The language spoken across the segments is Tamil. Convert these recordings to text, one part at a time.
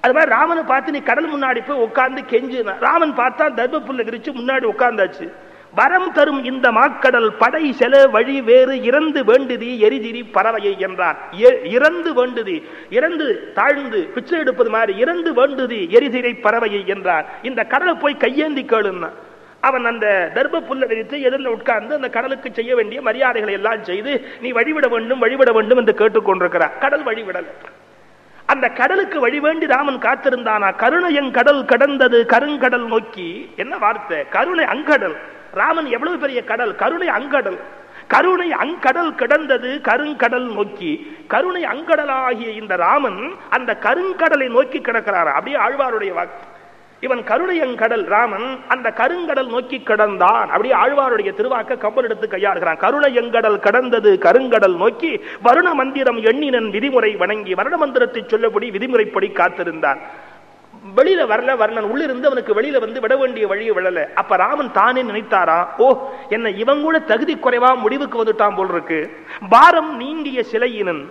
அது மாதிரி ராமனை பார்த்து நீ கடல் முன்னாடி போய் உட்கார்ந்து கெஞ்சு ராமன் பார்த்தா தர்ப புல்ல விரிச்சு முன்னாடி உட்கார்ந்தாச்சு வரம் தரும் இந்த மாக்கடல் படை செல வழி வேறு இறந்து வேண்டுதி எரிதிரி பறவையை என்றான் எ- இறந்து வேண்டுதி இறந்து தாழ்ந்து பிச்சை எடுப்பது மாதிரி இறந்து வேண்டுதி எரிதிரை பறவையை என்றான் இந்த கடலை போய் கையேந்தி கேளுன்னா அவன் அந்த தர்ப புல்ல விரித்து எதிரில் உட்கார்ந்து அந்த கடலுக்கு செய்ய வேண்டிய மரியாதைகளை எல்லாம் செய்து நீ வழிவிட வேண்டும் வழிவிட வேண்டும் என்று கேட்டுக்கொண்டிருக்கிறார் கடல் வழிவிடல அந்த கடலுக்கு வழி வேண்டி ராமன் காத்திருந்தானா கருணையங்கடல் கடந்தது கருங்கடல் நோக்கி என்ன வார்த்தை கருணை அங்கடல் ராமன் எவ்வளவு பெரிய கடல் கருணை அங்கடல் கருணை அங்கடல் கிடந்தது கருங்கடல் நோக்கி கருணை அங்கடலாகிய இந்த ராமன் அந்த கருங்கடலை நோக்கி கிடக்கிறார் அப்படியே ஆழ்வாருடைய வாக்கு இவன் கருணையங்கடல் ராமன் அந்த கருங்கடல் நோக்கி கிடந்தான் அப்படியே ஆழ்வாருடைய திருவாக்க கப்பல் எடுத்து கையாளுகிறான் கருணையங்கடல் கடந்தது கருங்கடல் நோக்கி வருண மந்திரம் எண்ணினன் விதிமுறை வணங்கி வருண மந்திரத்தை சொல்லபடி விதிமுறைப்படி காத்திருந்தான் வெளியில வரல வர்ணன் உள்ளிருந்து அவனுக்கு வெளியில வந்து விட வேண்டிய வழியை விடல அப்ப ராமன் தானே நினைத்தாரா ஓ என்ன இவன் கூட தகுதி குறைவா முடிவுக்கு வந்துட்டான் போல் இருக்கு பாரம் நீங்கிய சிலையினன்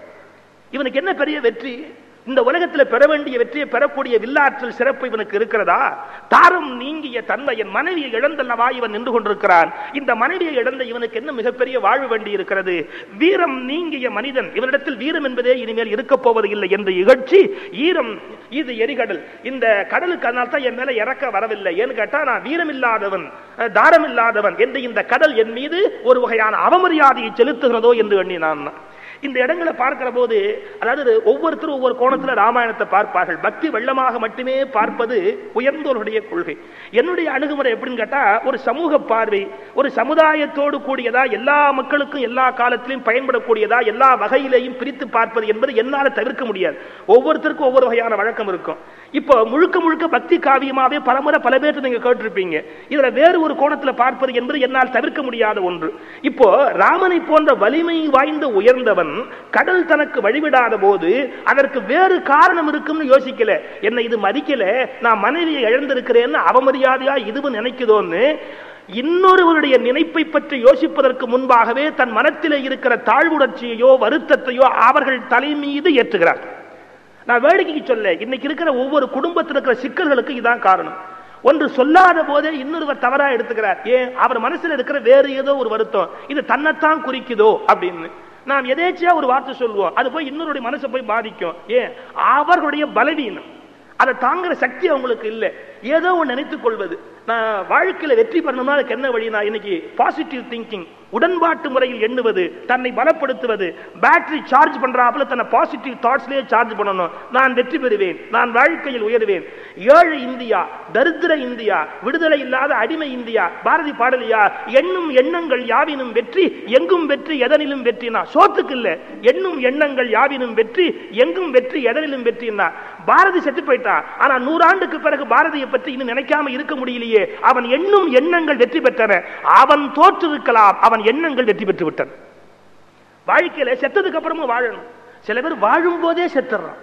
இவனுக்கு என்ன பெரிய வெற்றி இந்த உலகத்தில் பெற வேண்டிய வெற்றியை பெறக்கூடிய வில்லாற்றல் சிறப்பு இவனுக்கு இருக்கிறதா தாரம் நீங்கிய தன்மை என் மனைவியை இழந்தல்லவா இவன் நின்று கொண்டிருக்கிறான் இந்த மனைவியை இழந்த இவனுக்கு என்ன மிகப்பெரிய வாழ்வு வேண்டி இருக்கிறது வீரம் நீங்கிய மனிதன் இவனிடத்தில் வீரம் என்பதே இனிமேல் இருக்க போவது இல்லை என்று இகழ்ச்சி ஈரம் இது எரிகடல் இந்த கடலுக்கு அதனால தான் என் மேல இறக்க வரவில்லை ஏன்னு கேட்டா நான் வீரம் இல்லாதவன் அஹ், தாரம் இல்லாதவன் என்று இந்த கடல் என் மீது ஒரு வகையான அவமரியாதையை செலுத்துகிறதோ என்று எண்ணினான் இந்த இடங்களை பார்க்கிற போது அதாவது ஒவ்வொருத்தரும் ஒவ்வொரு கோணத்துல ராமாயணத்தை பார்ப்பார்கள் பக்தி வெள்ளமாக மட்டுமே பார்ப்பது உயர்ந்தோருடைய கொள்கை என்னுடைய அணுகுமுறை எப்படின்னு கேட்டா ஒரு சமூக பார்வை ஒரு சமுதாயத்தோடு கூடியதா எல்லா மக்களுக்கும் எல்லா காலத்திலும் பயன்படக்கூடியதா எல்லா வகையிலையும் பிரித்து பார்ப்பது என்பது என்னால தவிர்க்க முடியாது ஒவ்வொருத்தருக்கும் ஒவ்வொரு வகையான வழக்கம் இருக்கும் இப்போ முழுக்க முழுக்க பக்தி காவியமாவே பலமுறை பல பேர்த்து நீங்க கேட்டிருப்பீங்க இதுல வேறு ஒரு கோணத்துல பார்ப்பது என்பது என்னால் தவிர்க்க முடியாத ஒன்று இப்போ ராமனை போன்ற வலிமை வாய்ந்த உயர்ந்தவன் கடல் தனக்கு வழிவிடாத போது அதற்கு வேறு காரணம் இருக்கும்னு யோசிக்கல என்ன இது மதிக்கல நான் மனைவியை இழந்திருக்கிறேன்னு அவமரியாதையா இதுவும் நினைக்குதோன்னு இன்னொருவருடைய நினைப்பை பற்றி யோசிப்பதற்கு முன்பாகவே தன் மனத்திலே இருக்கிற தாழ்வுணர்ச்சியையோ வருத்தத்தையோ அவர்கள் தலை மீது ஏற்றுகிறார் நான் வேடிக்கைக்கு சொல்ல இன்னைக்கு இருக்கிற ஒவ்வொரு குடும்பத்தில் இருக்கிற சிக்கல்களுக்கு இதான் காரணம் ஒன்று சொல்லாத போதே இன்னொருவர் தவறா எடுத்துக்கிறார் ஏன் அவர் மனசுல இருக்கிற வேறு ஏதோ ஒரு வருத்தம் இது தன்னைத்தான் குறிக்குதோ அப்படின்னு நாம் எதேச்சியா ஒரு வார்த்தை சொல்லுவோம் அது போய் இன்னொருடைய மனசை போய் பாதிக்கும் ஏன் அவர்களுடைய பலவீனம் அதை தாங்குற சக்தி அவங்களுக்கு இல்லை ஏதோ ஒன்று நினைத்துக் கொள்வது நான் வாழ்க்கையில வெற்றி பெறணும்னா அதுக்கு என்ன வழி நான் இன்னைக்கு பாசிட்டிவ் திங்கிங் உடன்பாட்டு முறையில் எண்ணுவது தன்னை பலப்படுத்துவது பேட்டரி சார்ஜ் பண்றாப்புல தன்னை பாசிட்டிவ் தாட்ஸ்லயே சார்ஜ் பண்ணணும் நான் வெற்றி பெறுவேன் நான் வாழ்க்கையில் உயர்வேன் ஏழை இந்தியா தரித்திர இந்தியா விடுதலை இல்லாத அடிமை இந்தியா பாரதி பாடலியா எண்ணும் எண்ணங்கள் யாவினும் வெற்றி எங்கும் வெற்றி எதனிலும் வெற்றினா சோத்துக்கு இல்ல எண்ணும் எண்ணங்கள் யாவினும் வெற்றி எங்கும் வெற்றி எதனிலும் வெற்றினா பாரதி செத்து போயிட்டான் ஆனா நூறாண்டுக்கு பிறகு பாரதியை பற்றி இன்னும் நினைக்காம இருக்க முடியலையே அவன் எண்ணும் எண்ணங்கள் வெற்றி பெற்றன அவன் தோற்றிருக்கலாம் அவன் எண்ணங்கள் வெற்றி பெற்று விட்டன வாழ்க்கையில செத்ததுக்கு அப்புறமும் வாழணும் சில பேர் வாழும் போதே செத்துறான்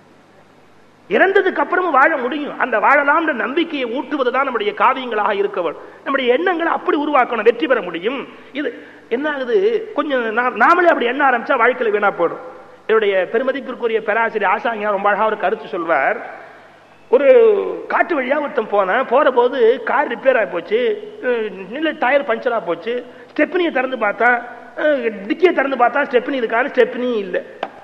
இறந்ததுக்கு அப்புறமும் வாழ முடியும் அந்த வாழலாம்ன்ற நம்பிக்கையை ஊட்டுவதுதான் நம்முடைய காவியங்களாக இருக்கவள் நம்முடைய எண்ணங்களை அப்படி உருவாக்கணும் வெற்றி பெற முடியும் இது என்ன ஆகுது கொஞ்சம் நா- நாமளே அப்படி எண்ண ஆரம்பிச்சா வாழ்க்கையில வீணா போயிடும் என்னுடைய பெருமதிப்பிற்குரிய பேராசிரியர் ஆசாங்கியா ரொம்ப அழகா ஒரு கருத்து சொல்வார் ஒரு காட்டு வழியா ஒருத்தன் போனேன் போற போது கார் ரிப்பேர் ஆகி போச்சு அஹ் நில டயர் பஞ்சரா போச்சு ஸ்டெப்னியை திறந்து பார்த்தா டிக்கியை திறந்து பார்த்தா ஸ்டெப்னி இருக்காரு ஸ்டெப்னி இல்லை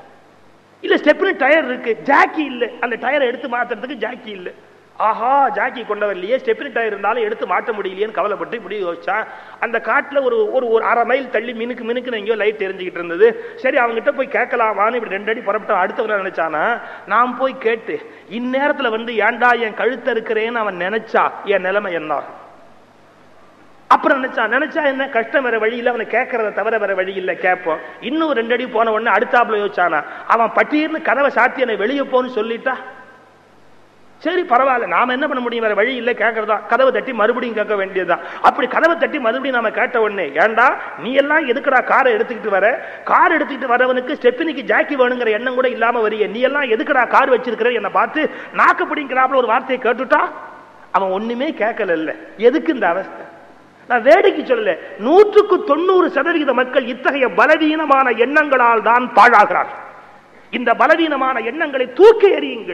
இல்ல ஸ்டெப்னி டயர் இருக்கு ஜாக்கி இல்ல அந்த டயரை எடுத்து மாத்துறதுக்கு ஜாக்கி இல்ல ஆஹா ஜாக்கி கொண்டு வரலையே ஸ்டெப்னி டயர் இருந்தாலும் எடுத்து மாட்ட முடியலையேன்னு கவலைப்பட்டு இப்படி யோசிச்சா அந்த காட்டுல ஒரு ஒரு ஒரு அரை மைல் தள்ளி மினுக்கு மினுக்குன்னு எங்கேயோ லைட் எரிஞ்சுக்கிட்டு இருந்தது சரி அவங்ககிட்ட போய் கேட்கலாமான்னு இப்படி ரெண்டு அடி புறப்பட்டு அடுத்தவங்க நினைச்சானா நான் போய் கேட்டு இந்நேரத்துல வந்து ஏன்டா என் கழுத்த இருக்கிறேன்னு அவன் நினைச்சா என் நிலைமை என்ன ஆகும்? அப்புறம் நினைச்சா நினைச்சா என்ன கஷ்டம் வேற வழி இல்ல அவனை கேட்கறத தவிர வேற வழி இல்ல கேட்போம் இன்னும் ரெண்டு அடி போன உடனே அடுத்தாப்புல யோசிச்சானா அவன் பட்டீர்னு கதவை சாத்தி என்னை வெளியே போன்னு சொல்லிட்டா சரி பரவாயில்ல நாம என்ன பண்ண முடியும் வேற வழி இல்ல கேட்கறதா கதவை தட்டி மறுபடியும் கேட்க வேண்டியதுதான் அப்படி கதவை தட்டி மறுபடியும் நாம கேட்ட உடனே ஏன்டா நீ எல்லாம் எதுக்குடா காரை எடுத்துக்கிட்டு வர கார் எடுத்துக்கிட்டு வரவனுக்கு ஸ்டெப்பினிக்கு ஜாக்கி வேணுங்கிற எண்ணம் கூட இல்லாம வரிய நீ எல்லாம் எதுக்குடா கார் வச்சிருக்கிற என்னை பார்த்து நாக்கு பிடிங்கிறாப்புல ஒரு வார்த்தையை கேட்டுட்டா அவன் ஒண்ணுமே கேட்கல இல்ல எதுக்கு இந்த அவஸ்தை நான் வேடிக்கை சொல்லல நூற்றுக்கு தொண்ணூறு சதவிகித மக்கள் இத்தகைய பலவீனமான எண்ணங்களால் தான் பாழாகிறார்கள் இந்த பலவீனமான எண்ணங்களை தூக்கி எறியுங்கள்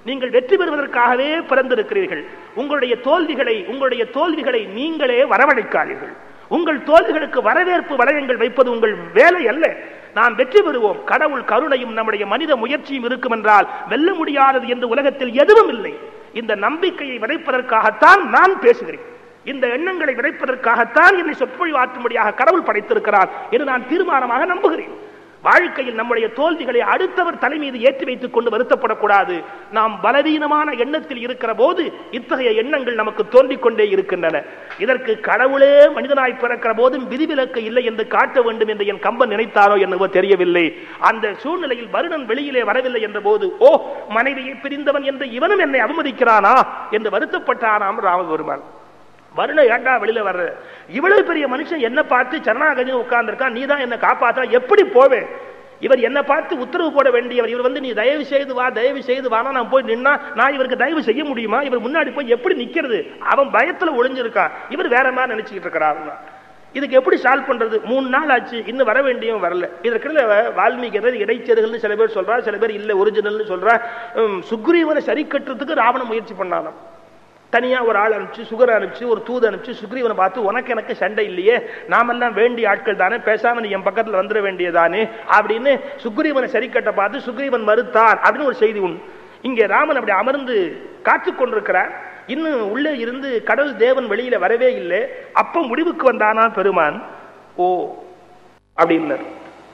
நீங்கள் வெற்றி பெறுவதற்காகவே பிறந்திருக்கிறீர்கள் உங்களுடைய தோல்விகளை உங்களுடைய தோல்விகளை நீங்களே வரவழைக்காதீர்கள் உங்கள் தோல்விகளுக்கு வரவேற்பு வளையங்கள் வைப்பது உங்கள் வேலை அல்ல நாம் வெற்றி பெறுவோம் கடவுள் கருணையும் நம்முடைய மனித முயற்சியும் இருக்கும் என்றால் வெல்ல முடியாதது என்று உலகத்தில் எதுவும் இல்லை இந்த நம்பிக்கையை விதைப்பதற்காகத்தான் நான் பேசுகிறேன் இந்த எண்ணங்களை விதைப்பதற்காகத்தான் என்னை சொற்பொழிவாற்றும்படியாக கடவுள் படைத்திருக்கிறார் என்று நான் தீர்மானமாக நம்புகிறேன் வாழ்க்கையில் நம்முடைய தோல்விகளை அடுத்தவர் தலை மீது ஏற்றி வைத்துக் கொண்டு வருத்தப்படக்கூடாது நாம் பலவீனமான எண்ணத்தில் இருக்கிற போது இத்தகைய எண்ணங்கள் நமக்கு தோன்றிக் கொண்டே இருக்கின்றன இதற்கு கடவுளே மனிதனாய் பிறக்கிற போதும் விதிவிலக்கு இல்லை என்று காட்ட வேண்டும் என்று என் கம்பன் நினைத்தாரோ என்னவோ தெரியவில்லை அந்த சூழ்நிலையில் வருணன் வெளியிலே வரவில்லை என்ற போது ஓ மனைவியை பிரிந்தவன் என்று இவனும் என்னை அவமதிக்கிறானா என்று வருத்தப்பட்டானாம் ராமபெருமான் வருண ஏண்டா வெளியில வர்ற இவ்வளவு பெரிய மனுஷன் என்ன பார்த்து சரணாகதி உட்கார்ந்துருக்கான் நீ தான் என்ன காப்பாத்தா எப்படி போவேன் இவர் என்ன பார்த்து உத்தரவு போட வேண்டியவர் இவர் வந்து நீ தயவு செய்து வா தயவு செய்து வானா நான் போய் நின்னா நான் இவருக்கு தயவு செய்ய முடியுமா இவர் முன்னாடி போய் எப்படி நிக்கிறது அவன் பயத்துல ஒளிஞ்சிருக்கான் இவர் வேற மாதிரி நினைச்சுக்கிட்டு இருக்கிறாருன்னா இதுக்கு எப்படி சால்வ் பண்றது மூணு நாள் ஆச்சு இன்னும் வர வேண்டியவன் வரல இதற்கிடையில வால்மீகி ஏதாவது இடைச்செருகள்னு சில பேர் சொல்றா சில பேர் இல்ல ஒரிஜினல்னு சொல்றா உம், சுக்ரீவனை சரி கட்டுறதுக்கு ராவணன் முயற்சி பண்ணானாம் தனியா ஒரு ஆள் அனுப்பிச்சு சுகர் அனுப்பிச்சு ஒரு தூது அனுப்பிச்சு சுக்ரீவனை பார்த்து உனக்கு எனக்கு சண்டை இல்லையே நாமெல்லாம் வேண்டிய ஆட்கள் தானே பேசாம நீ என் பக்கத்துல வந்துட வேண்டியதானே அப்படின்னு சுக்ரீவனை சரி கட்ட பார்த்து சுக்ரீவன் மறுத்தான் அப்படின்னு ஒரு செய்தி உண்டு இங்கே ராமன் அப்படி அமர்ந்து காத்துக் கொண்டிருக்கிறார் இன்னும் உள்ளே இருந்து கடவுள் தேவன் வெளியில வரவே இல்லை அப்ப முடிவுக்கு வந்தானா பெருமான் ஓ அப்படின்னார்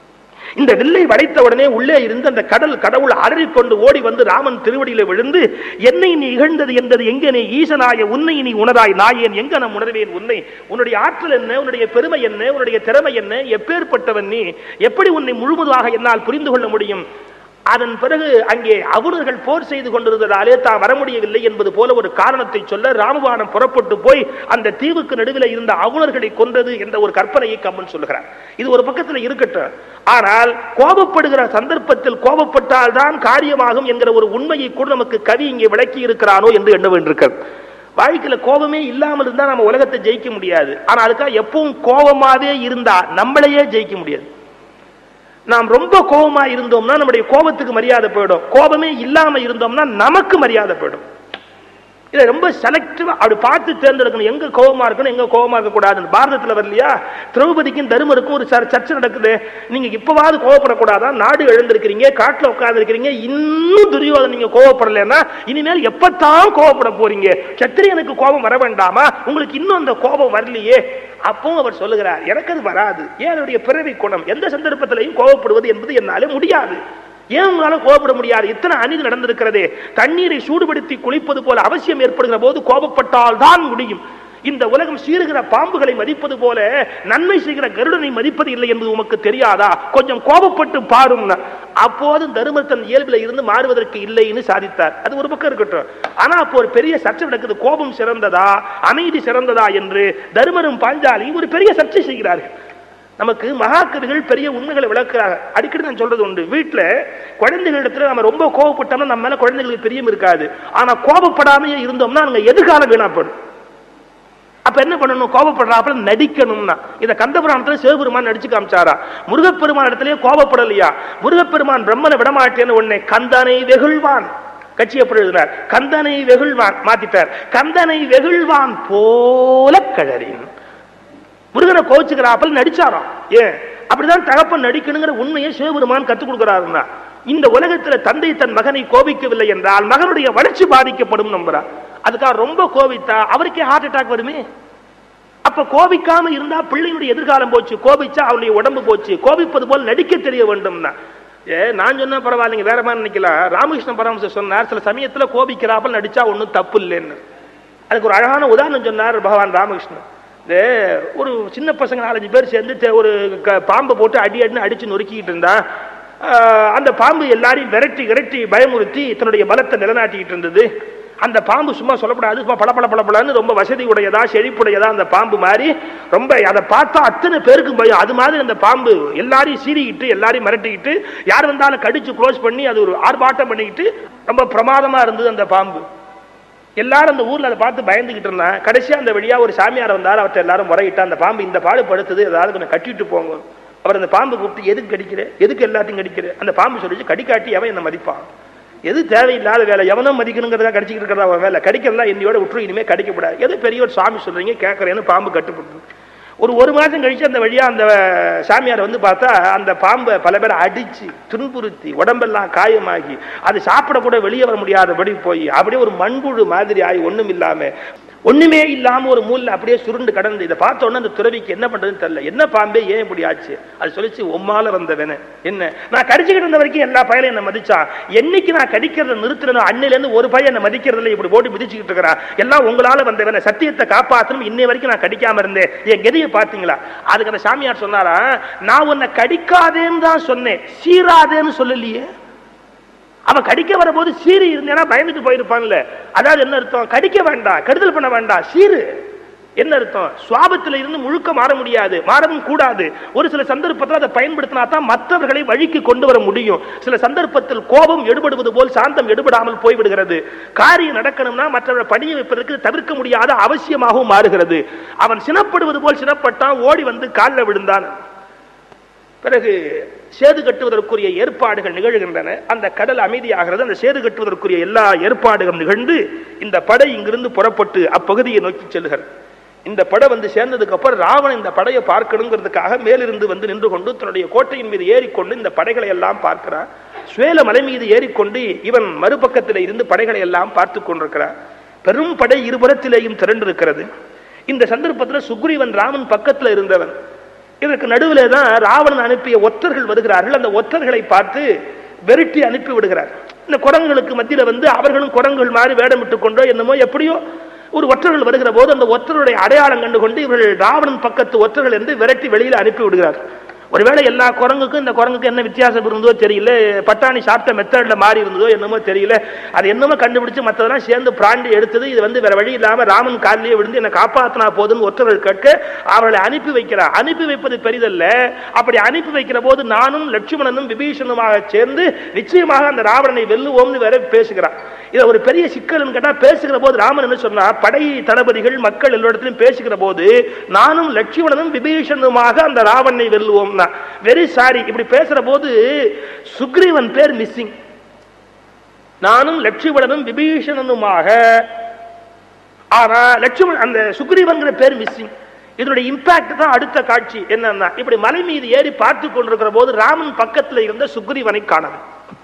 இந்த வில்லை வளைத்த உடனே உள்ளே இருந்து அந்த கடல் கடவுள் அலறிக்கொண்டு ஓடி வந்து ராமன் திருவடியில விழுந்து என்னை நீ இகழ்ந்தது என்பது எங்கனே ஈசனாய உன்னை நீ உணராய் நாயேன் எங்க நான் உணர்வேன் உன்னை உன்னுடைய ஆற்றல் என்ன உன்னுடைய பெருமை என்ன உன்னுடைய திறமை என்ன எப்பேற்பட்டவன் நீ எப்படி உன்னை முழுவதாக என்னால் புரிந்து கொள்ள முடியும் அதன் பிறகு அங்கே அவுணர்கள் போர் செய்து கொண்டிருந்ததாலே தான் வர முடியவில்லை என்பது போல ஒரு காரணத்தை சொல்ல ராமபாணம் புறப்பட்டு போய் அந்த தீவுக்கு நடுவில் இருந்த அவுணர்களை கொன்றது என்ற ஒரு கற்பனையை கம்மன் சொல்லுகிறார் இது ஒரு பக்கத்தில் இருக்கட்டும் ஆனால் கோபப்படுகிற சந்தர்ப்பத்தில் கோபப்பட்டால் தான் காரியமாகும் என்கிற ஒரு உண்மையை கூட நமக்கு கவி இங்கே விளக்கி இருக்கிறானோ என்று எண்ண வேண்டியிருக்கிறது வாழ்க்கையில கோபமே இல்லாமல் இருந்தா நம்ம உலகத்தை ஜெயிக்க முடியாது ஆனா அதுக்காக எப்பவும் கோபமாவே இருந்தா நம்மளையே ஜெயிக்க முடியாது நாம் ரொம்ப கோபமா இருந்தோம்னா நம்முடைய கோபத்துக்கு மரியாதை போயிடும் கோபமே இல்லாம இருந்தோம்னா நமக்கு மரியாதை போயிடும் இதை ரொம்ப செலக்டிவா அப்படி பார்த்து தேர்ந்தெடுக்கணும் எங்க கோபமா இருக்கணும் எங்க கோபமா இருக்க கூடாதுன்னு பாரதத்துல வரலையா திரௌபதிக்கும் தருமருக்கும் ஒரு சர்- சர்ச்சை நடக்குது நீங்க இப்பவாவது கோவப்படக்கூடாதா நாடு எழுந்திருக்கிறீங்க காட்டுல உட்கார்ந்து இருக்கிறீங்க இன்னும் துரியோதன் நீங்க கோவப்படலைன்னா இனிமேல் எப்பத்தான் கோவப்பட போறீங்க சத்திரியனுக்கு கோபம் வர வேண்டாமா உங்களுக்கு இன்னும் அந்த கோபம் வரலையே அப்பவும் அவர் சொல்லுகிறார் எனக்கு அது வராது ஏன் அதனுடைய பிறவி குணம் எந்த சந்தர்ப்பத்திலையும் கோவப்படுவது என்பது என்னாலே முடியாது ஏன் உங்களால கோபப்பட முடியாது இத்தனை அநீதி நடந்திருக்கிறதே தண்ணீரை சூடுபடுத்தி குளிப்பது போல அவசியம் ஏற்படுகிற போது கோபப்பட்டால் தான் முடியும் இந்த உலகம் சீறுகிற பாம்புகளை மதிப்பது போல நன்மை செய்கிற கருடனை மதிப்பது இல்லை என்பது உமக்கு தெரியாதா கொஞ்சம் கோபப்பட்டு பாரும் அப்போது தருமர் தன் இயல்பில் இருந்து மாறுவதற்கு இல்லைன்னு சாதித்தார் அது ஒரு பக்கம் இருக்கட்டும் ஆனா அப்போ ஒரு பெரிய சர்ச்சை நடக்குது கோபம் சிறந்ததா அமைதி சிறந்ததா என்று தருமரும் பாஞ்சாலியும் ஒரு பெரிய சர்ச்சை செய்கிறார்கள் நமக்கு மகாகவிகள் பெரிய உண்மைகளை விளக்குறாங்க அடிக்கடி நான் சொல்றது உண்டு வீட்டுல குழந்தைகளிடத்துல நம்ம ரொம்ப கோவப்பட்டோம்னா நம்ம மேல குழந்தைகளுக்கு பிரியம் இருக்காது ஆனா கோபப்படாமையே இருந்தோம்னா அங்க எதிர்காலம் வீணாப்படும் அப்ப என்ன பண்ணணும் கோபப்படுறாப்புல நடிக்கணும்னா இத கந்தபுராணத்துல சிவபெருமான் நடிச்சு காமிச்சாரா முருகப்பெருமான் இடத்துலயே கோபப்படலையா முருகப்பெருமான் பிரம்மனை விடமாட்டேன்னு உன்னை கந்தனை வெகுழ்வான் கட்சி எப்படி எழுதினார் கந்தனை வெகுழ்வான் மாத்திட்டார் கந்தனை வெகுழ்வான் போல கழறின் முருகனை கோச்சுக்கிறாப்பல் நடிச்சாராம் ஏன் அப்படிதான் தகப்பன் நடிக்கணுங்கிற உண்மையை சிவபெருமான் கத்துக் கொடுக்கிறாருன்னா இந்த உலகத்துல தந்தை தன் மகனை கோபிக்கவில்லை என்றால் மகனுடைய வளர்ச்சி பாதிக்கப்படும் நம்புறார் அதுக்காக ரொம்ப கோபித்தா அவருக்கே ஹார்ட் அட்டாக் வருமே அப்ப கோபிக்காம இருந்தா பிள்ளையுடைய எதிர்காலம் போச்சு கோபிச்சா அவனுடைய உடம்பு போச்சு கோபிப்பது போல் நடிக்க தெரிய வேண்டும்னா ஏ நான் சொன்னா பரவாயில்லைங்க வேற மாதிரி நினைக்கலாம் ராமகிருஷ்ண பரமசர் சொன்னார் சில சமயத்துல கோபிக்கிறாப்பல் நடிச்சா ஒண்ணும் தப்பு இல்லைன்னு அதுக்கு ஒரு அழகான உதாரணம் சொன்னார் பகவான் ராமகிருஷ்ணன் இந்த ஒரு சின்ன பசங்க நாலஞ்சு பேர் சேர்ந்து தே- ஒரு க- பாம்பை போட்டு அடி அடின்னு அடிச்சு நொறுக்கிட்டு இருந்தா ஆஹ், அந்த பாம்பு எல்லாரையும் விரட்டி விரட்டி பயமுறுத்தி தன்னுடைய பலத்தை நிலைநாட்டிக்கிட்டு இருந்தது அந்த பாம்பு சும்மா சொல்லக்கூடாது சும்மா பளபள பளபளன்னு ரொம்ப வசதி உடையதா செழிப்புடையதா அந்த பாம்பு மாதிரி ரொம்ப அதை பார்த்தா அத்தனை பேருக்கும் பயம் அது மாதிரி அந்த பாம்பு எல்லாரையும் சீறிக்கிட்டு எல்லாரையும் மிரட்டிக்கிட்டு யார் வந்தாலும் கடிச்சு க்ளோஸ் பண்ணி அது ஒரு ஆர்ப்பாட்டம் பண்ணிக்கிட்டு ரொம்ப பிரமாதமா இருந்தது அந்த பாம்பு எல்லாரும் அந்த ஊர்ல அதை பார்த்து பயந்துகிட்டு இருந்தான் கடைசியா அந்த வழியா ஒரு சாமியார் வந்தார் அவர்கிட்ட எல்லாரும் முறையிட்டா அந்த பாம்பு இந்த பாடு படுத்துது ஏதாவது கொஞ்சம் கட்டிட்டு போங்க அவர் அந்த பாம்பு கூப்பிட்டு எதுக்கு கடிக்கிற எதுக்கு எல்லாத்தையும் கடிக்கிற அந்த பாம்பு சொல்லிச்சு கடிக்காட்டி அவன் என்ன மதிப்பான் எது தேவையில்லாத வேலை எவனும் மதிக்கணுங்கிறதா கடிச்சிக்கிட்டு இருக்கிறதா அவன் வேலை கடிக்கிறதா என்னையோட விட்டுரு இனிமே கடிக்கப்படாது எது பெரிய ஒரு சாமி சொல்றீங்க கேட்கறேன்னு பாம்பு கட்டுப்பட்டு ஒரு ஒரு மாதம் கழிச்சு அந்த வழியா அந்த சாமியார் வந்து பார்த்தா அந்த பாம்பை பல பேரை அடிச்சு துன்புறுத்தி உடம்பெல்லாம் காயமாகி அது சாப்பிட கூட வெளியே வர முடியாதபடி போய் அப்படியே ஒரு மண்புழு மாதிரி ஆகி ஒண்ணும் இல்லாம ஒண்ணுமே இல்லாம ஒரு மூலைல அப்படியே சுருண்டு கடந்து இதை பார்த்த உடனே அந்த துறவிக்கு என்ன பண்றதுன்னு தெரியல என்ன பாம்பே ஏன் இப்படி ஆச்சு அது சொல்லிச்சு உம்மால வந்தவன என்ன நான் கடிச்சுக்கிட்டு இருந்த வரைக்கும் எல்லா பயலையும் என்ன மதிச்சான் என்னைக்கு நான் கடிக்கிறத நிறுத்தினோ அன்னையில இருந்து ஒரு பையன் என்ன மதிக்கிறதுல இப்படி போட்டு மிதிச்சுக்கிட்டு இருக்கிறான் எல்லாம் உங்களால வந்தவன சத்தியத்தை காப்பாற்றணும் இன்னை வரைக்கும் நான் கடிக்காம இருந்தேன் என் கதியை பாத்தீங்களா அதுக்கு அந்த சாமியார் சொன்னாரா நான் உன்னை கடிக்காதேன்னு தான் சொன்னேன் சீராதேன்னு சொல்லலையே அவன் கடிக்க வரும்போது சீரு இருந்தேன்னா பயந்துட்டு போயிருப்பான்ல அதாவது என்ன அர்த்தம் கடிக்க வேண்டாம் கெடுதல் பண்ண வேண்டாம் சீரு என்ன அர்த்தம் சுவாபத்துல இருந்து முழுக்க மாற முடியாது மாறவும் கூடாது ஒரு சில சந்தர்ப்பத்தில் அதை பயன்படுத்தினா தான் மற்றவர்களை வழிக்கு கொண்டு வர முடியும் சில சந்தர்ப்பத்தில் கோபம் எடுபடுவது போல் சாந்தம் எடுபடாமல் போய்விடுகிறது காரியம் நடக்கணும்னா மற்றவரை பணிய வைப்பதற்கு தவிர்க்க முடியாத அவசியமாகவும் மாறுகிறது அவன் சினப்படுவது போல் சினப்பட்டான் ஓடி வந்து காலில் விழுந்தான் பிறகு சேது கட்டுவதற்குரிய ஏற்பாடுகள் நிகழ்கின்றன அந்த கடல் அமைதியாகிறது அந்த சேது கட்டுவதற்குரிய எல்லா ஏற்பாடுகளும் நிகழ்ந்து இந்த படை இங்கிருந்து புறப்பட்டு அப்பகுதியை நோக்கி செல்லுகிறது இந்த படை வந்து சேர்ந்ததுக்கு அப்புறம் ராவணன் இந்த படையை பார்க்கணுங்கிறதுக்காக மேலிருந்து வந்து நின்று கொண்டு தன்னுடைய கோட்டையின் மீது ஏறிக்கொண்டு இந்த படைகளை எல்லாம் பார்க்கிறான் சுவேல மலை மீது ஏறிக்கொண்டு இவன் மறுபக்கத்தில் இருந்து படைகளை எல்லாம் பார்த்து கொண்டிருக்கிறான் பெரும் படை இருபுறத்திலேயும் திரண்டிருக்கிறது இந்த சந்தர்ப்பத்தில் சுக்ரீவன் ராமன் பக்கத்தில் இருந்தவன் இதற்கு நடுவில் தான் ராவணன் அனுப்பிய ஒற்றர்கள் வருகிறார்கள் அந்த ஒற்றர்களை பார்த்து வெருட்டி அனுப்பி விடுகிறார் இந்த குரங்குகளுக்கு மத்தியில வந்து அவர்களும் குரங்குகள் மாதிரி வேடமிட்டு கொண்டோ என்னமோ எப்படியோ ஒரு ஒற்றர்கள் வருகிற போது அந்த ஒற்றருடைய அடையாளம் கண்டு கொண்டு இவர்கள் ராவணன் பக்கத்து ஒற்றர்கள் என்று விரட்டி வெளியில் அனுப்பி விடுகிறார் ஒருவேளை எல்லா குரங்குக்கும் இந்த குரங்குக்கு என்ன வித்தியாசம் இருந்ததோ தெரியல பட்டாணி சாப்பிட்ட மெத்தட்ல மாறி இருந்ததோ என்னமோ தெரியல அது என்னமோ கண்டுபிடிச்சு மற்றதெல்லாம் சேர்ந்து பிராண்டி எடுத்தது இது வந்து வேற வழி இல்லாம ராமன் காலிலேயே விழுந்து என்னை காப்பாத்தினா போதுன்னு ஒற்றர்கள் கேட்க அவர்களை அனுப்பி வைக்கிறார் அனுப்பி வைப்பது பெரிதல்ல அப்படி அனுப்பி வைக்கிற போது நானும் லட்சுமணனும் விபீஷணுமாக சேர்ந்து நிச்சயமாக அந்த ராவணனை வெல்லுவோம்னு வேற பேசுகிறார் இது ஒரு பெரிய சிக்கல்னு கேட்டா பேசுகிற போது ராமன் என்ன சொன்னா படை தளபதிகள் மக்கள் எல்லோரிடத்திலும் பேசுகிற போது நானும் லட்சுமணனும் விபீஷணுமாக அந்த ராவணனை வெல்லுவோம் வெரி சாரி இப்படி பேசுற போது சுக்ரீவன் பேர் மிஸ்ஸிங் நானும் லட்சுமணனும் விபீஷணனுமாக ஆனா லட்சுமணன் அந்த சுக்ரீவன்கிற பேர் மிஸ்ஸிங் இதனுடைய இம்பாக்ட் தான் அடுத்த காட்சி என்னன்னா இப்படி மலை மீது ஏறி பார்த்து கொண்டிருக்கிற போது ராமன் பக்கத்தில் இருந்த சுக்ரீவனை காணலாம்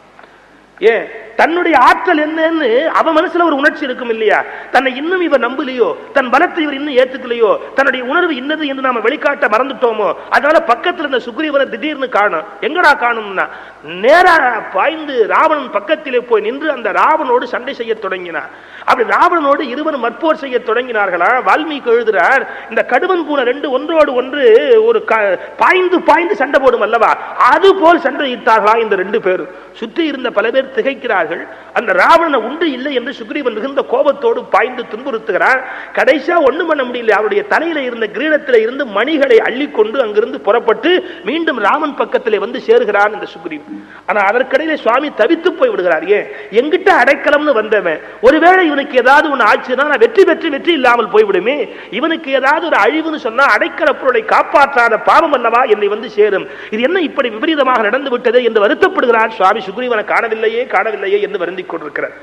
ஏன் தன்னுடைய ஆற்றல் என்னன்னு அவன் மனசுல ஒரு உணர்ச்சி இருக்கும் இல்லையா தன்னை இன்னும் இவர் நம்பலையோ தன் பலத்தை இவர் இன்னும் ஏத்துக்கலையோ தன்னுடைய உணர்வு இன்னது என்று நாம வெளிக்காட்ட மறந்துட்டோமோ அதனால பக்கத்துல இருந்த சுக்ரீவனை திடீர்னு காணும் எங்கடா காணும்னா நேரா பாய்ந்து ராவணன் பக்கத்திலே போய் நின்று அந்த ராவனோடு சண்டை செய்ய தொடங்கினார் அப்படி ராவணனோடு இருவரும் மற்போர் செய்ய தொடங்கினார்களா வால்மீகி எழுதுறார் இந்த கடுவன் பூனை ரெண்டு ஒன்றோடு ஒன்று ஒரு பாய்ந்து பாய்ந்து சண்டை போடும் அல்லவா அது போல் சண்டை இட்டார்களா இந்த ரெண்டு பேரும் சுற்றி இருந்த பல பேர் திகைக்கிறார்கள் அந்த ராவணனை உண்டு இல்லை என்று சுக்ரீவன் மிகுந்த கோபத்தோடு பாய்ந்து துன்புறுத்துகிறார் கடைசியா ஒண்ணும் பண்ண முடியல அவருடைய தலையில இருந்த கிரீடத்தில இருந்து மணிகளை அள்ளிக்கொண்டு அங்கிருந்து புறப்பட்டு மீண்டும் ராமன் பக்கத்திலே வந்து சேருகிறான் இந்த சுக்ரீவன் ஆனா அதற்கிடையிலே சுவாமி தவித்து போய் விடுகிறார் ஏன் எங்கிட்ட அடைக்கலம்னு வந்தவன் ஒருவேளை இவனுக்கு ஏதாவது ஒன்று ஆச்சுன்னா நான் வெற்றி பெற்று வெற்றி இல்லாமல் போய்விடுமே இவனுக்கு ஏதாவது ஒரு அழிவுன்னு சொன்னா அடைக்கல பொருளை காப்பாற்றாத பாவம் அல்லவா என்னை வந்து சேரும் இது என்ன இப்படி விபரீதமாக நடந்து விட்டது என்று வருத்தப்படுகிறார் சுவாமி சுக்ரீவனை காணவில்லையே காணவில்லையே என்று வருந்திக் கொண்டிருக்கிறார்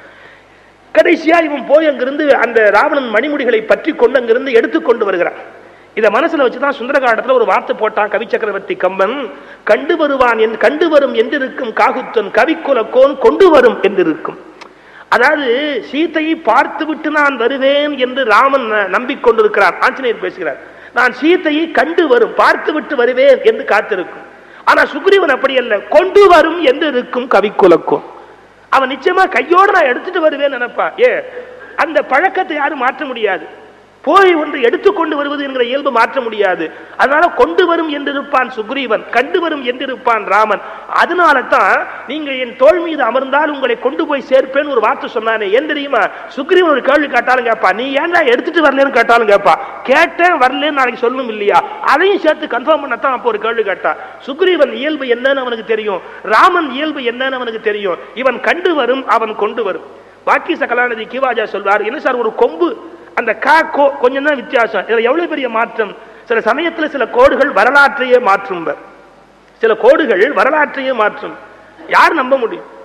கடைசியா இவன் போய் அங்கிருந்து அந்த ராவணன் மணிமுடிகளை பற்றி கொண்டு அங்கிருந்து எடுத்துக்கொண்டு வருகிறான் இதை மனசுல வச்சுதான் சுந்தரகாண்டத்துல ஒரு வார்த்தை போட்டான் கவி சக்கரவர்த்தி கம்பன் கண்டு வருவான் என் கண்டு வரும் என்றிருக்கும் காகுத்தன் கவிக்குலக்கோன் கொண்டு வரும் என்றிருக்கும் அதாவது சீத்தையை பார்த்து விட்டு நான் வருவேன் என்று ராமன் நம்பிக்கொண்டிருக்கிறார் ஆஞ்சநேயர் பேசுகிறார் நான் சீத்தையை கண்டு வரும் பார்த்து விட்டு வருவேன் என்று காத்திருக்கும் ஆனா சுக்ரீவன் அப்படி அல்ல கொண்டு வரும் என்று இருக்கும் கவிக்குலக்கும் அவன் நிச்சயமா கையோடு நான் எடுத்துட்டு வருவேன் நினைப்பா ஏ அந்த பழக்கத்தை யாரும் மாற்ற முடியாது போய் ஒன்று எடுத்துக்கொண்டு வருவது என்கிற இயல்பு மாற்ற முடியாது அதனால கொண்டு வரும் என்றிருப்பான் சுக்ரீவன் கண்டு வரும் என்றிருப்பான் ராமன் அதனால தான் நீங்க என் தோல் மீது அமர்ந்தால் உங்களை கொண்டு போய் சேர்ப்பேன்னு ஒரு வார்த்தை சொன்னானே ஏன் தெரியுமா சுக்ரீவன் ஒரு கேள்வி கேட்டாலும் கேட்பா நீ ஏன்டா எடுத்துட்டு வரலன்னு கேட்டாலும் கேட்பா கேட்டேன் வரலன்னு நாளைக்கு சொல்லணும் இல்லையா அதையும் சேர்த்து கன்ஃபார்ம் பண்ணத்தான் அப்போ ஒரு கேள்வி கேட்டா சுக்ரீவன் இயல்பு என்னன்னு அவனுக்கு தெரியும் ராமன் இயல்பு என்னன்னு அவனுக்கு தெரியும் இவன் கண்டு வரும் அவன் கொண்டு வரும் பாக்கி சகலாநிதி கிவாஜா சொல்வார் என்ன சார் ஒரு கொம்பு அந்த கா கோ கொஞ்சம் தான் வித்தியாசம் இதுல எவ்வளவு பெரிய மாற்றம் சில சமயத்துல சில கோடுகள் வரலாற்றையே மாற்றும் சில கோடுகள் வரலாற்றையே மாற்றும் யார் நம்ப முடியும்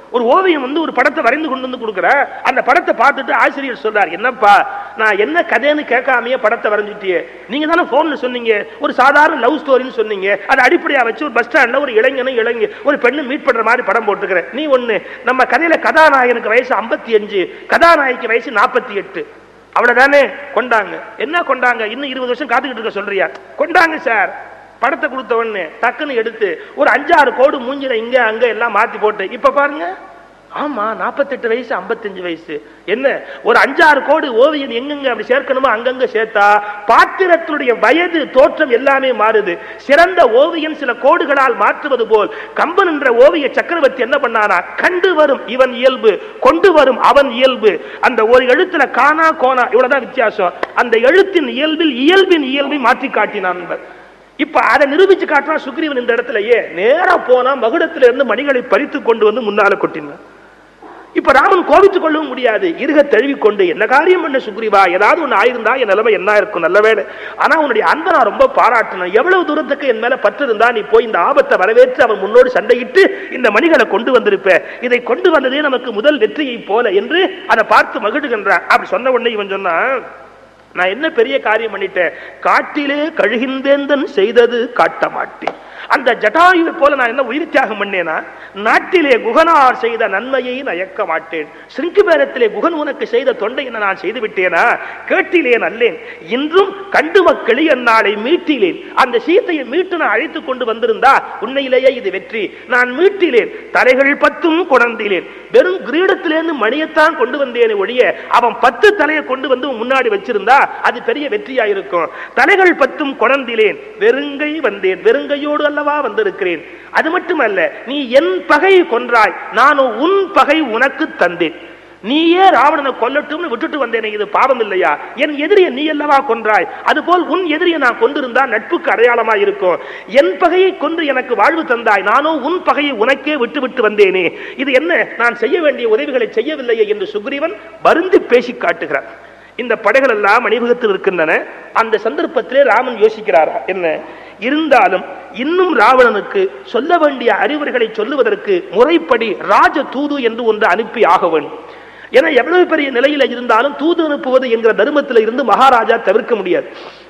ஒரு ஓவியம் வந்து ஒரு படத்தை வரைந்து கொண்டு வந்து கொடுக்குற அந்த படத்தை பார்த்துட்டு ஆசிரியர் சொல்றார் என்னப்பா நான் என்ன கதைன்னு கேட்காமயே படத்தை வரைஞ்சிட்டியே நீங்க தானே போன்ல சொன்னீங்க ஒரு சாதாரண லவ் ஸ்டோரின்னு சொன்னீங்க அதை அடிப்படையா வச்சு ஒரு பஸ் ஸ்டாண்ட்ல ஒரு இளைஞனும் இளைஞ ஒரு பெண்ணு மீட் பண்ற மாதிரி படம் போட்டுக்கிறேன் நீ ஒண்ணு நம்ம கதையில கதாநாயகனுக்கு வயசு 55 கதாநாயகிக்கு வயசு நாற்பத்தி எட்டு அவ்வளவுதானே கொண்டாங்க என்ன கொண்டாங்க இன்னும் இருபது வருஷம் காத்துக்கிட்டு இருக்க சொல்றியா கொண்டாங்க சார் படத்தை கொடுத்த உடனே டக்குன்னு எடுத்து ஒரு அஞ்சாறு கோடு மூஞ்சில இங்க அங்க எல்லாம் மாத்தி போட்டு இப்ப பாருங்க ஆமா நாற்பத்தெட்டு வயசு 55 வயசு என்ன ஒரு அஞ்சாறு கோடு ஓவியம் எங்கெங்க அப்படி சேர்க்கணுமோ அங்கங்க சேர்த்தா பாத்திரத்துடைய வயது தோற்றம் எல்லாமே மாறுது சிறந்த ஓவியம் சில கோடுகளால் மாற்றுவது போல் கம்பன் என்ற ஓவிய சக்கரவர்த்தி என்ன பண்ணாரா கண்டு வரும் இவன் இயல்பு கொண்டு வரும் அவன் இயல்பு அந்த ஒரு எழுத்துல காணா கோணா இவ்வளவுதான் வித்தியாசம் அந்த எழுத்தின் இயல்பில் இயல்பின் இயல்பை மாற்றி காட்டினான் என்பர். இப்ப அதை நிரூபிச்சு காட்டுறான் சுக்ரீவன் இந்த இடத்துலயே நேரா போனா மகுடத்துல இருந்து மணிகளை பறித்து கொண்டு வந்து முன்னால கொட்டினான் இப்ப ராமன் கோபித்துக் கொள்ளவும் முடியாது இருக தழுவிக்கொண்டு என்ன காரியம் பண்ண சுக்ரீவா ஏதாவது ஒண்ணு ஆயிருந்தா என் நிலைமை என்ன இருக்கும் நல்ல வேலை ஆனா உன்னுடைய அன்பை நான் ரொம்ப பாராட்டணும் எவ்வளவு தூரத்துக்கு என் மேல பற்று இருந்தா நீ போய் இந்த ஆபத்தை வரவேற்று அவன் முன்னோடு சண்டையிட்டு இந்த மணிகளை கொண்டு வந்திருப்ப இதை கொண்டு வந்ததே நமக்கு முதல் வெற்றியை போல என்று அதை பார்த்து மகிழ்கின்றான் அப்படி சொன்ன உடனே இவன் சொன்னான் நான் என்ன பெரிய காரியம் பண்ணிட்டேன் காட்டிலே கழுகின்றேந்தன் செய்தது காட்ட மாட்டேன் அந்த ஜட்டாயுவை போல நான் என்ன உயிர் தியாகம் பண்ணேனா நாட்டிலே குகனார் செய்த நன்மையை நயக்க மாட்டேன் சிங்கிபேரத்திலே குகன் உனக்கு செய்த தொண்டை என்ன நான் செய்து விட்டேனா கேட்டிலேன் அல்லேன் இன்றும் கண்டு மக்களி அந்நாளை மீட்டிலேன் அந்த சீத்தையை மீட்டு நான் அழைத்துக் கொண்டு வந்திருந்தா உண்மையிலேயே இது வெற்றி நான் மீட்டிலேன் தலைகள் பத்தும் கொணர்ந்திலேன் வெறும் கிரீடத்திலேருந்து மணியத்தான் கொண்டு வந்தேனே ஒழிய அவன் பத்து தலையை கொண்டு வந்து உன் முன்னாடி வச்சிருந்தா அது பெரிய வெற்றியா இருக்கும் தலைகள் பத்தும் கொணர்ந்திலேன் வெறுங்கை வந்தேன் வெறுங்கையோடு அல்லவா வந்திருக்கிறேன் அது மட்டுமல்ல நீ என் பகை கொன்றாய் நானும் உன் பகை உனக்கு தந்தேன் நீயே ராவணனை கொல்லட்டும்னு விட்டுட்டு வந்தேனே இது பாவம் இல்லையா என் எதிரியை நீ அல்லவா கொன்றாய் அதுபோல் உன் எதிரியை நான் கொண்டிருந்தா நட்புக்கு அடையாளமா இருக்கும் என் பகையை கொன்று எனக்கு வாழ்வு தந்தாய் நானும் உன் பகையை உனக்கே விட்டு விட்டு வந்தேனே இது என்ன நான் செய்ய வேண்டிய உதவிகளை செய்யவில்லையே என்று சுக்ரீவன் வருந்தி பேசி காட்டுகிறார் இந்த படைகள் எல்லாம் மணிபகத்தில் இருக்கின்றன அந்த சந்தர்ப்பத்திலே ராமன் யோசிக்கிறாரா என்ன இருந்தாலும் இன்னும் ராவணனுக்கு சொல்ல வேண்டிய அறிவுரைகளை சொல்லுவதற்கு முறைப்படி ராஜ தூது என்று ஒன்று அனுப்பி ஆக வேண்டும் ஏன்னா எவ்வளவு பெரிய நிலையில இருந்தாலும் தூது அனுப்புவது என்கிற தர்மத்தில் இருந்து மகாராஜா தவிர்க்க முடியாது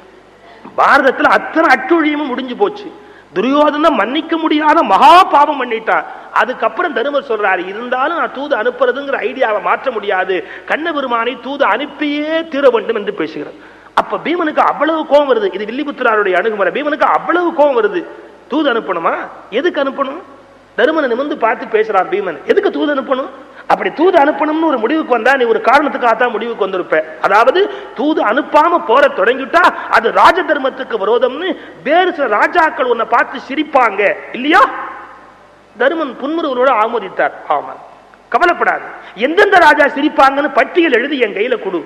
பாரதத்துல அத்தனை அட்டுழியமும் முடிஞ்சு போச்சு துரியோதனை மன்னிக்க முடியாத மகா பாவம் பண்ணிட்டான் அதுக்கப்புறம் தருமர் சொல்றாரு இருந்தாலும் நான் தூது அனுப்புறதுங்கிற ஐடியாவை மாற்ற முடியாது கண்ண பெருமானை தூது அனுப்பியே தீர வேண்டும் என்று பேசுகிறார் அப்ப பீமனுக்கு அவ்வளவு கோபம் வருது இது வில்லிபுத்திராருடைய அணுகுமுறை பீமனுக்கு அவ்வளவு கோபம் வருது தூது அனுப்பணுமா எதுக்கு அனுப்பணும் தருமனை நிமிர்ந்து பார்த்து பேசுறார் பீமன் எதுக்கு தூது அனுப்பணும் அப்படி தூது அனுப்பணும்னு ஒரு முடிவுக்கு வந்தா நீ ஒரு காரணத்துக்காகத்தான் முடிவுக்கு வந்திருப்ப அதாவது தூது அனுப்பாம போற தொடங்கிட்டா அது ராஜ தர்மத்துக்கு விரோதம்னு வேறு சில ராஜாக்கள் உன்னை பார்த்து சிரிப்பாங்க இல்லையா தருமன் புன்முறுவலோடு ஆமோதித்தார் ஆமாம் கவலைப்படாது எந்தெந்த ராஜா சிரிப்பாங்கன்னு பட்டியல் எழுதி என் கையில கொடு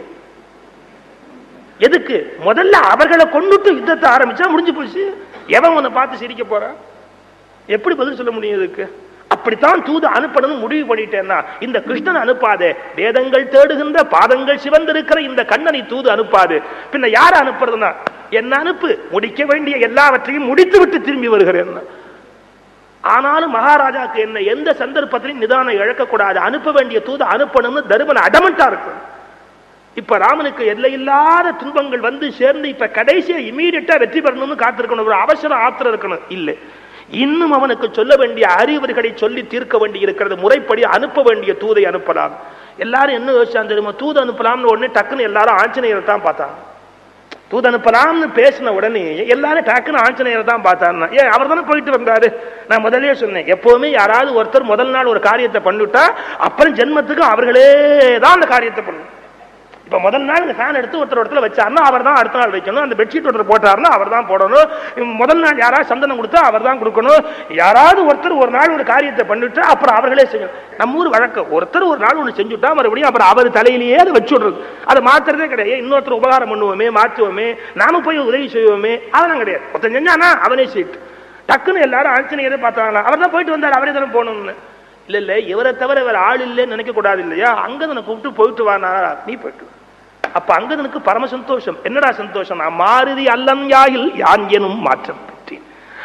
எதுக்கு முதல்ல அவர்களை கொண்டுட்டு யுத்தத்தை ஆரம்பிச்சா முடிஞ்சு போச்சு எவன் உன்னை பார்த்து சிரிக்க போறான் எப்படி பதில் சொல்ல முடியும் இதுக்கு அப்படித்தான் தூது அனுப்பணும்னு முடிவு பண்ணிட்டேன்னா இந்த கிருஷ்ணன் அனுப்பாதே வேதங்கள் தேடுகின்ற பாதங்கள் சிவந்திருக்கிற இந்த கண்ணனை தூது அனுப்பாது பின்ன யார அனுப்புறதுன்னா என்ன அனுப்பு முடிக்க வேண்டிய எல்லாவற்றையும் முடித்து விட்டு திரும்பி வருகிறேன் ஆனாலும் மகாராஜாக்கு என்ன எந்த சந்தர்ப்பத்திலையும் நிதானம் இழக்கக்கூடாது அனுப்ப வேண்டிய தூது அனுப்பணும்னு தருமன் அடமண்டா இருக்கும் இப்ப ராமனுக்கு எல்லையில்லாத துன்பங்கள் வந்து சேர்ந்து இப்ப கடைசியா இமீடியட்டா வெற்றி பெறணும்னு காத்திருக்கணும் ஒரு அவசர ஆத்திரம் இருக்கணும் இல்லை இன்னும் அவனுக்கு சொல்ல வேண்டிய அறிவுரைகளை சொல்லி தீர்க்க வேண்டி இருக்கிறது முறைப்படி அனுப்ப வேண்டிய தூதை அனுப்பலாம் எல்லாரும் என்ன யோசிச்சான் தெரியுமா தூது அனுப்பலாம்னு உடனே டக்குன்னு எல்லாரும் ஆஞ்சநேயரை தான் பார்த்தாங்க தூது அனுப்பலாம்னு பேசின உடனே எல்லாரும் டக்குன்னு ஆஞ்சநேயரை தான் பார்த்தாருன்னா ஏன் அவர் தானே போயிட்டு வந்தாரு நான் முதல்லயே சொன்னேன் எப்பவுமே யாராவது ஒருத்தர் முதல் நாள் ஒரு காரியத்தை பண்ணிவிட்டா அப்புறம் ஜென்மத்துக்கு அவர்களே தான் அந்த காரியத்தை பண்ணணும் இப்ப முதல் நாள் இந்த ஃபேன் எடுத்து ஒருத்தர் இடத்துல வச்சாருன்னா அவர் தான் அடுத்த நாள் வைக்கணும் அந்த பெட்ஷீட் ஒருத்தர் போட்டாருன்னா அவர் தான் போடணும் இவன் முதல் நாள் யாராவது சந்தனம் கொடுத்தா அவர் தான் கொடுக்கணும் யாராவது ஒருத்தர் ஒரு நாள் ஒரு காரியத்தை பண்ணிட்டு அப்புறம் அவர்களே செய்யணும் நம்ம ஊர் வழக்கம் ஒருத்தர் ஒரு நாள் ஒன்று செஞ்சுட்டா மறுபடியும் அப்புறம் அவர் தலையிலேயே அதை வச்சு விடுறது அதை மாத்துறதே கிடையாது இன்னொருத்தர் உபகாரம் பண்ணுவோமே மாற்றுவோமே நாம போய் உதவி செய்வோமே அதெல்லாம் கிடையாது ஒருத்தன் செஞ்சானா அவனே செய்யிட்டு டக்குன்னு எல்லாரும் ஆஞ்சநேயரை பார்த்தாங்களா அவர் தான் போயிட்டு வந்தார் அவரே தானே போகணும்னு இல்ல இல்ல இவரை தவிர வேற ஆள் இல்லைன்னு நினைக்க கூடாது இல்லையா அங்கதனை கூப்பிட்டு போயிட்டு வானா நீ போயிட்டு வா. அப்ப அங்கதனுக்கு பரம சந்தோஷம் என்னடா சந்தோஷம் நான் மாருதி அல்லன் யாயில் யான் எனும் மாற்றம் பெற்றேன்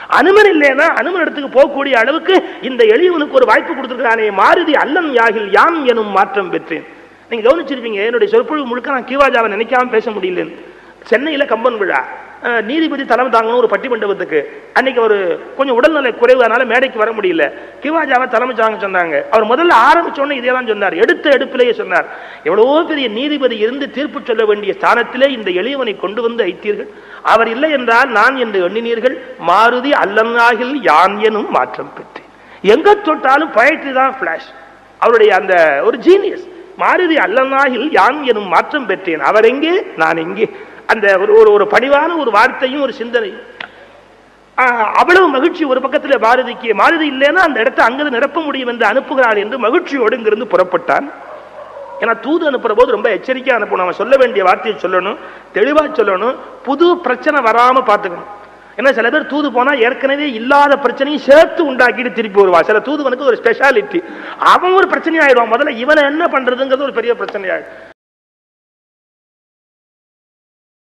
அனுமன் இல்லைன்னா அனுமன் இடத்துக்கு போகக்கூடிய அளவுக்கு இந்த எளியவனுக்கு ஒரு வாய்ப்பு கொடுத்திருக்கிறானே மாருதி அல்லன் யாகில் யாம் எனும் மாற்றம் பெற்றேன் நீங்க கவனிச்சிருப்பீங்க என்னுடைய சொற்பொழிவு முழுக்க நான் கிவாஜாவை நினைக்காம பேச முடியல சென்னையில கம்பன் விழா அஹ், நீதிபதி தலைமை தாங்கணும் ஒரு பட்டி மண்டபத்துக்கு அன்னைக்கு ஒரு கொஞ்சம் உடல்நலை குறைவானால மேடைக்கு வர முடியல கிவாஜாவை தலைமை தாங்க சொன்னாங்க அவர் முதல்ல ஆரம்பிச்ச உடனே இதே தான் சொன்னார் எடுத்த எடுப்பிலேயே சொன்னார் எவ்வளவோ பெரிய நீதிபதி இருந்து தீர்ப்பு சொல்ல வேண்டிய ஸ்தானத்திலே இந்த எளியவனை கொண்டு வந்து ஐத்தீர்கள் அவர் இல்லை என்றால் நான் என்று எண்ணினீர்கள் மாருதி அல்லன்னாகில் யான் எனும் மாற்றம் பெற்றேன் எங்க தொட்டாலும் பயற்றி தான் பிளாஷ் அவருடைய அந்த ஒரு ஜீனியஸ் மாருதி அல்லனாகில் யான் எனும் மாற்றம் பெற்றேன் அவர் எங்கே நான் எங்கே அந்த ஒரு ஒரு ஒரு பணிவான ஒரு வார்த்தையும் ஒரு சிந்தனையும் ஆஹ், அவ்வளவு மகிழ்ச்சி ஒரு பக்கத்துல பாரதிக்கு மாருதி இல்லைன்னா அந்த இடத்தை அங்கிருந்து நிரப்ப முடியும் என்று அனுப்புகிறான் என்று மகிழ்ச்சியோடு இங்கிருந்து புறப்பட்டான் ஏன்னா தூது அனுப்புற போது ரொம்ப எச்சரிக்கையா அனுப்பணும் அவன் சொல்ல வேண்டிய வார்த்தையை சொல்லணும் தெளிவா சொல்லணும் புது பிரச்சனை வராம பார்த்துக்கணும் ஏன்னா சில பேர் தூது போனா ஏற்கனவே இல்லாத பிரச்சனையும் சேர்த்து உண்டாக்கிட்டு திருப்பி வருவா சில தூதுவனுக்கு ஒரு ஸ்பெஷாலிட்டி அவன் ஒரு பிரச்சனை ஆயிடுவான் முதல்ல இவனை என்ன பண்றதுங்கிறது ஒரு பெரிய பிரச்சனை ஆயிடும்